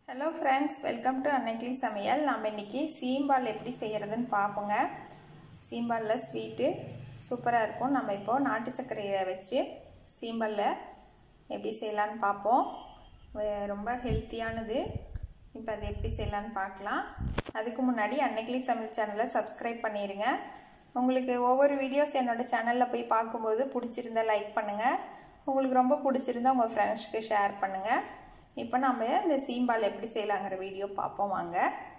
hello friends welcome to Annaikili Samayal நாம் இன்றைக்கி சீம்பால் எப்படி செய்கிறதுன்னு பார்ப்போங்க சீம்பாலில் ஸ்வீட்டு சூப்பராக இருக்கும் நம்ம இப்போது நாட்டு சர்க்கரையை வச்சு சீம்பாலில் எப்படி செய்யலான்னு பார்ப்போம் வே- ரொம்ப ஹெல்த்தியானது இப்போ அது எப்படி செய்யலான்னு பார்க்கலாம் அதுக்கு முன்னாடி அன்னைக்கிளி சமையல் சேனலை சப்ஸ்கிரைப் பண்ணிடுங்க உங்களுக்கு ஒவ்வொரு வீடியோஸ் என்னோடய சேனலில் போய் பார்க்கும்போது பிடிச்சிருந்தா லைக் பண்ணுங்கள் உங்களுக்கு ரொம்ப பிடிச்சிருந்தா உங்கள் ஃப்ரெண்ட்ஸ்க்கு ஷேர் பண்ணுங்கள் இப்போ நம்ம இந்த சீம்பால் எப்படி செய்யலாங்கிற வீடியோ பார்ப்போம் வாங்க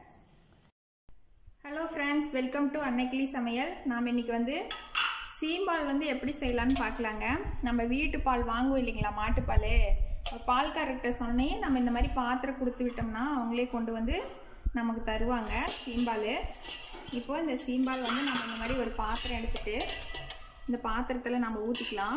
hello friends welcome to Annaikili Samayal நாம் இன்னைக்கு வந்து சீம்பால் வந்து எப்படி செய்யலான்னு பார்க்கலாங்க நம்ம வீட்டு பால் வாங்குவோம் இல்லைங்களா மாட்டுப்பால் பால்காரர்கிட்ட சொன்னே நம்ம இந்த மாதிரி பாத்திரம் கொடுத்து விட்டோம்னா அவங்களே கொண்டு வந்து நமக்கு தருவாங்க சீம்பால் இப்போ இந்த சீம்பால் வந்து நம்ம இந்த மாதிரி ஒரு பாத்திரம் எடுத்துட்டு இந்த பாத்திரத்தில் நம்ம ஊற்றிக்கலாம்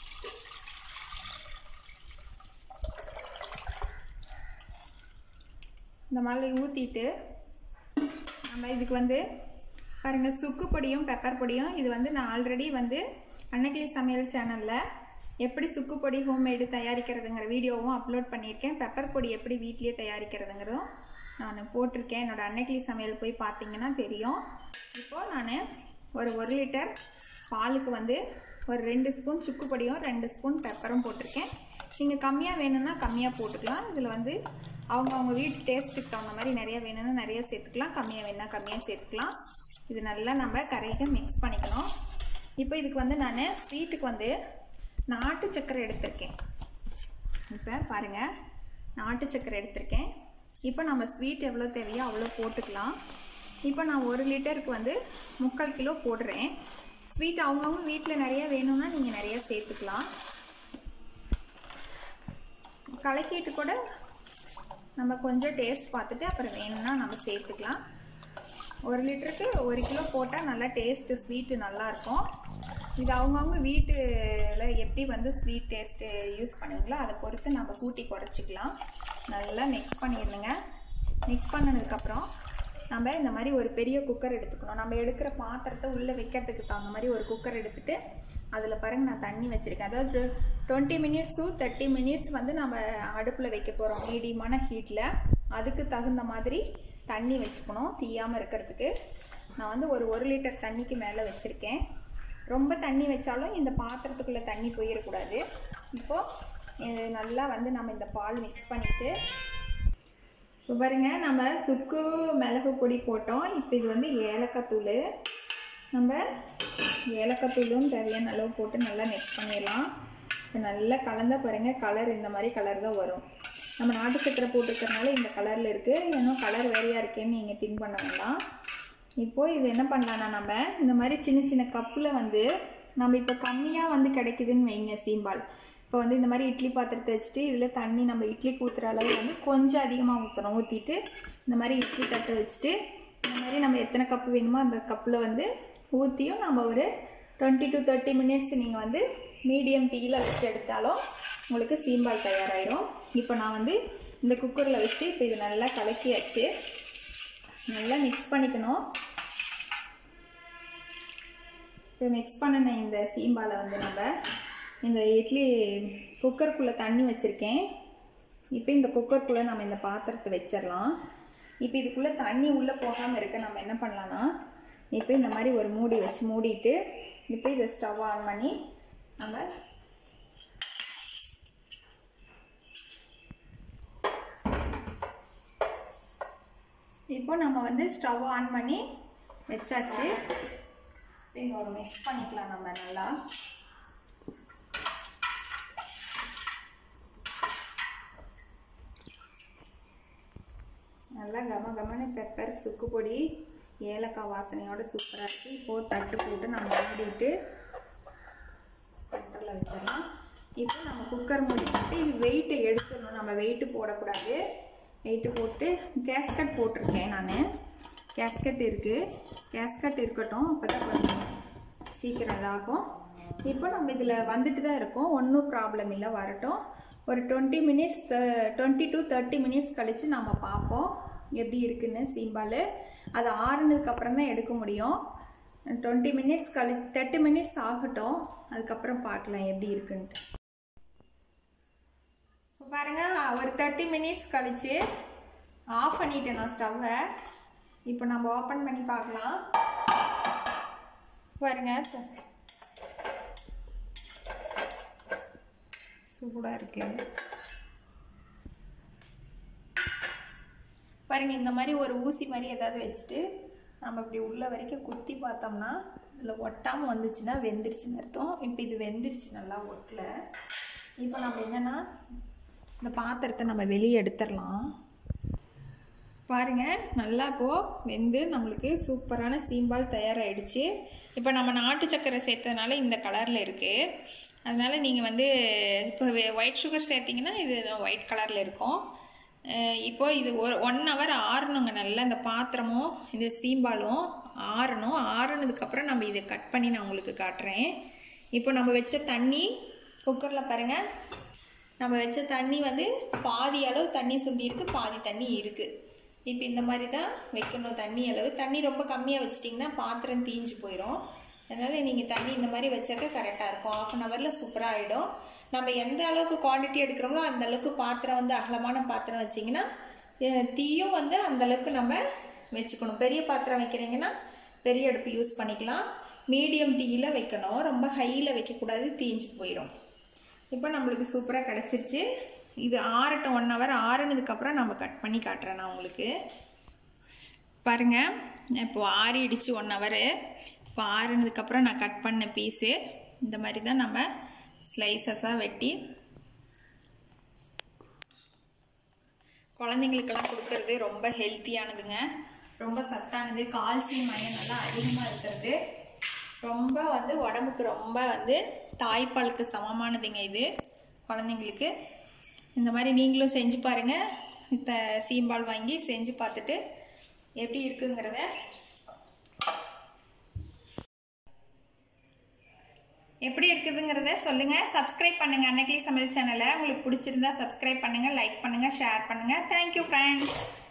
இந்த மாதிரி ஊற்றிட்டு நம்ம இதுக்கு வந்து பாருங்கள் சுக்கு பொடியும் பெப்பர் பொடியும் இது வந்து நான் ஆல்ரெடி வந்து அன்னக்கிளி சமையல் சேனலில் எப்படி சுக்கு பொடி ஹோம்மேடு தயாரிக்கிறதுங்கிற வீடியோவும் அப்லோட் பண்ணியிருக்கேன் பெப்பர் பொடி எப்படி வீட்லேயே தயாரிக்கிறதுங்கிறதும் நான் போட்டிருக்கேன் என்னோட அன்னைக்கிளி சமையல் போய் பார்த்தீங்கன்னா தெரியும் இப்போது நான் ஒரு ஒரு லிட்டர் பாலுக்கு வந்து ஒரு ரெண்டு ஸ்பூன் சுக்கு பொடியும் ரெண்டு ஸ்பூன் பெப்பரும் போட்டிருக்கேன் நீங்கள் கம்மியாக வேணும்னா கம்மியாக போட்டுக்கலாம் இதில் வந்து அவங்க அவங்க வீட்டு டேஸ்ட்டுக்கு தகுந்த மாதிரி நிறைய வேணும்னா நிறைய சேர்த்துக்கலாம் கம்மியாக வேணும்னா கம்மியாக சேர்த்துக்கலாம் இது நல்லா நம்ம கரைக்க மிக்ஸ் பண்ணிக்கணும் இப்போ இதுக்கு வந்து நான் ஸ்வீட்டுக்கு வந்து நாட்டு சர்க்கரை எடுத்திருக்கேன் இப்போ பாருங்கள் நாட்டு சர்க்கரை எடுத்திருக்கேன் இப்போ நம்ம ஸ்வீட் எவ்வளோ தேவையோ அவ்வளோ போட்டுக்கலாம் இப்போ நான் ஒரு லிட்டருக்கு வந்து முக்கால் கிலோ போடுறேன் ஸ்வீட் அவங்கவுங்க வீட்டில் நிறைய வேணும்னா நீங்கள் நிறைய சேர்த்துக்கலாம் கலக்கிட்டு கூட நம்ம கொஞ்சம் டேஸ்ட் பார்த்துட்டு அப்புறம் வேணும்னா நம்ம சேர்த்துக்கலாம் ஒரு லிட்டருக்கு ஒரு கிலோ போட்டால் நல்லா டேஸ்ட்டு ஸ்வீட்டு நல்லாயிருக்கும் இது அவங்கவுங்க வீட்டில் எப்படி வந்து ஸ்வீட் டேஸ்ட்டு யூஸ் பண்ணுவீங்களோ அதை பொறுத்து நம்ம கூட்டி குறைச்சிக்கலாம் நல்லா மிக்ஸ் பண்ணிடணுங்க மிக்ஸ் பண்ணதுக்கப்புறம் நம்ம இந்த மாதிரி ஒரு பெரிய குக்கர் எடுத்துக்கணும் நம்ம எடுக்கிற பாத்திரத்தை உள்ளே வைக்கிறதுக்கு தகுந்த மாதிரி ஒரு குக்கர் எடுத்துட்டு அதில் பாருங்க நான் தண்ணி வச்சுருக்கேன் அதாவது டுவெண்ட்டி மினிட்ஸு தேர்ட்டி மினிட்ஸ் வந்து நம்ம அடுப்பில் வைக்க போகிறோம் மீடியமான ஹீட்டில் அதுக்கு தகுந்த மாதிரி தண்ணி வச்சுக்கணும் தீயாமல் இருக்கிறதுக்கு நான் வந்து ஒரு ஒரு லிட்டர் தண்ணிக்கு மேலே வச்சுருக்கேன் ரொம்ப தண்ணி வச்சாலும் இந்த பாத்திரத்துக்குள்ளே தண்ணி போயிடக்கூடாது இப்போது இது நல்லா வந்து நம்ம இந்த பால் மிக்ஸ் பண்ணிவிட்டு இப்போ பாருங்க நம்ம சுக்கு மிளகு பொடி போட்டோம் இப்போ இது வந்து ஏலக்காய் தூள் நம்ம ஏலக்காய் தூளும் தேவையான அளவு போட்டு நல்லா மிக்ஸ் பண்ணிடலாம் இப்போ நல்லா கலந்தா பாருங்க கலர் இந்த மாதிரி கலர் தான் வரும் நம்ம நாட்டு சக்கரை போட்டிருக்கறனால இந்த கலரில் இருக்குது இன்னும் கலர் வேறையாக இருக்கேன்னு நீங்கள் திங்க் பண்ண வேண்டாம் இப்போது இது என்ன பண்ணலாம்னா நம்ம இந்த மாதிரி சின்ன சின்ன கப்பில் வந்து நம்ம இப்போ கம்மியாக வந்து கிடைக்குதுன்னு வைங்க சீம்பால் இப்போ வந்து இந்த மாதிரி இட்லி பாத்திரத்தை வச்சுட்டு இதில் தண்ணி நம்ம இட்லிக்கு ஊற்றுற அளவு வந்து கொஞ்சம் அதிகமாக ஊற்றணும் ஊற்றிட்டு இந்த மாதிரி இட்லி தட்டை வச்சுட்டு இந்த மாதிரி நம்ம எத்தனை கப்பு வேணுமோ அந்த கப்பில் வந்து ஊற்றியும் நம்ம ஒரு டுவெண்ட்டி டு தேர்ட்டி மினிட்ஸ் நீங்கள் வந்து மீடியம் டீயில் வச்சு எடுத்தாலும் உங்களுக்கு சீம்பால் தயாராகிடும் இப்போ நான் வந்து இந்த குக்கரில் வச்சு இப்போ இது நல்லா கலக்கியாச்சு நல்லா மிக்ஸ் பண்ணிக்கணும் இப்போ மிக்ஸ் பண்ணின இந்த சீம்பாலை வந்து நம்ம இந்த இட்லி குக்கருக்குள்ளே தண்ணி வச்சுருக்கேன் இப்போ இந்த குக்கருக்குள்ளே நம்ம இந்த பாத்திரத்தை வச்சிடலாம் இப்போ இதுக்குள்ளே தண்ணி உள்ளே போகாமல் இருக்க நம்ம என்ன பண்ணலான்னா இப்போ இந்த மாதிரி ஒரு மூடி வச்சு மூடிட்டு இப்போ இதை ஸ்டவ் ஆன் பண்ணி நம்ம இப்போ நம்ம வந்து ஸ்டவ் ஆன் பண்ணி வச்சாச்சு இப்போ ஒரு மிக்ஸ் பண்ணிக்கலாம் நம்ம நல்லா நல்லா கம கமன்னு பெப்பர் சுக்கு பொடி ஏலக்காய் வாசனையோட சூப்பராக இருக்குது இப்போது தட்டு போட்டு நம்ம மூடிட்டு சென்டரில் வச்சிடலாம் இப்போ நம்ம குக்கர் மூடி போட்டு இது வெயிட்டை எடுத்துடணும் நம்ம வெயிட்டு போடக்கூடாது வெயிட்டு போட்டு கேஸ்கட் போட்டிருக்கேன் நான் கேஸ்கட் இருக்குது கேஸ்கட் இருக்கட்டும் அப்போ தான் கொஞ்சம் சீக்கிரம் இதாகும் இப்போ நம்ம இதில் வந்துட்டு தான் இருக்கோம் ஒன்றும் ப்ராப்ளம் இல்லை வரட்டும் ஒரு twenty minutes twenty to thirty minutes கழித்து நம்ம பார்ப்போம் எப்படி இருக்குன்னு சீம்பால் அது ஆறுனதுக்கு அப்புறம் தான் எடுக்க முடியும் டுவெண்ட்டி மினிட்ஸ் கழிச்சு தேர்ட்டி மினிட்ஸ் ஆகட்டும் அதுக்கப்புறம் பார்க்கலாம் எப்படி இருக்குன்ட்டு இப்போ பாருங்க ஒரு தேர்ட்டி மினிட்ஸ் கழிச்சு ஆஃப் பண்ணிட்டேன் நான் ஸ்டவ்வை இப்போ நம்ம ஓப்பன் பண்ணி பார்க்கலாம் பாருங்க சூடாக இருக்கு பாருங்க இந்த மாதிரி ஒரு ஊசி மாதிரி ஏதாவது வச்சுட்டு நம்ம இப்படி உள்ள வரைக்கும் குத்தி பார்த்தோம்னா இதில் ஒட்டாமல் வந்துச்சுன்னா வெந்துருச்சுன்னு அர்த்தம் இப்போ இது வெந்துருச்சு நல்லா ஒட்டல இப்போ நம்ம என்னென்னா இந்த பாத்திரத்தை நம்ம வெளியே எடுத்துடலாம் பாருங்க நல்லா இப்போது வெந்து நம்மளுக்கு சூப்பரான சீம்பால் தயாராகிடுச்சு இப்போ நம்ம நாட்டு சக்கரை சேர்த்ததுனால இந்த கலரில் இருக்குது அதனால் நீங்கள் வந்து இப்போ ஒயிட் சுகர் சேர்த்திங்கன்னா இது ஒயிட் கலரில் இருக்கும் அஹ் இப்போ இது ஒரு ஒன் ஹவர் ஆறணுங்க நல்லா இந்த பாத்திரமும் இந்த சீம்பாலும் ஆறணும் ஆறுனதுக்கப்புறம் நம்ம இதை கட் பண்ணி நான் உங்களுக்கு காட்டுறேன் இப்போ நம்ம வச்ச தண்ணி குக்கரில் பாருங்கள் நம்ம வச்ச தண்ணி வந்து பாதி அளவு தண்ணி சுண்டியிருக்கு பாதி தண்ணி இருக்குது இப்போ இந்த மாதிரி தான் வைக்கணும் தண்ணி அளவு தண்ணி ரொம்ப கம்மியாக வச்சிட்டிங்கன்னா பாத்திரம் தீஞ்சு போயிடும் அதனால் நீங்கள் தண்ணி இந்த மாதிரி வச்சாக்க கரெக்டாக இருக்கும் ஆஃப் அன் ஹவரில் சூப்பராக ஆகிடும் நம்ம எந்த அளவுக்கு குவான்டிட்டி எடுக்கிறோமோ அந்த அளவுக்கு பாத்திரம் வந்து அகலமான பாத்திரம் வச்சிங்கன்னா அஹ், தீயும் வந்து அந்த அளவுக்கு நம்ம வச்சுக்கணும் பெரிய பாத்திரம் வைக்கிறீங்கன்னா பெரிய அடுப்பு யூஸ் பண்ணிக்கலாம் மீடியம் தீயில் வைக்கணும் ரொம்ப ஹையில் வைக்கக்கூடாது தீஞ்சு போயிடும் இப்போ நம்மளுக்கு சூப்பராக கிடச்சிருச்சு இது ஆறட்டும் ஒன் ஹவர் ஆறுனதுக்கப்புறம் நம்ம கட் பண்ணி காட்டுறேன் நான் உங்களுக்கு பாருங்கள் இப்போ ஆறிடுச்சு ஒன் ஹவரு இப்போ ஆறுனதுக்கப்புறம் நான் கட் பண்ண பீஸு இந்த மாதிரி தான் நம்ம ஸ்லைசஸாக வெட்டி குழந்தைங்களுக்கெல்லாம் கொடுக்கறது ரொம்ப ஹெல்த்தியானதுங்க ரொம்ப சத்தானது கால்சியம் அயன் நல்லா அதிகமாக இருக்கிறது ரொம்ப வந்து உடம்புக்கு ரொம்ப வந்து தாய்ப்பாலுக்கு சமமானதுங்க இது குழந்தைங்களுக்கு இந்த மாதிரி நீங்களும் செஞ்சு பாருங்கள் இந்த சீம்பால் வாங்கி செஞ்சு பார்த்துட்டு எப்படி இருக்குங்கிறத எப்படி இருக்குதுங்கிறத சொல்லுங்கள் சப்ஸ்கிரைப் பண்ணுங்கள் அன்னைக்கு சமையல் சேனலை உங்களுக்கு பிடிச்சிருந்தா சப்ஸ்கிரைப் பண்ணுங்கள் லைக் பண்ணுங்கள் ஷேர் பண்ணுங்கள் தேங்க்யூ ஃப்ரெண்ட்ஸ்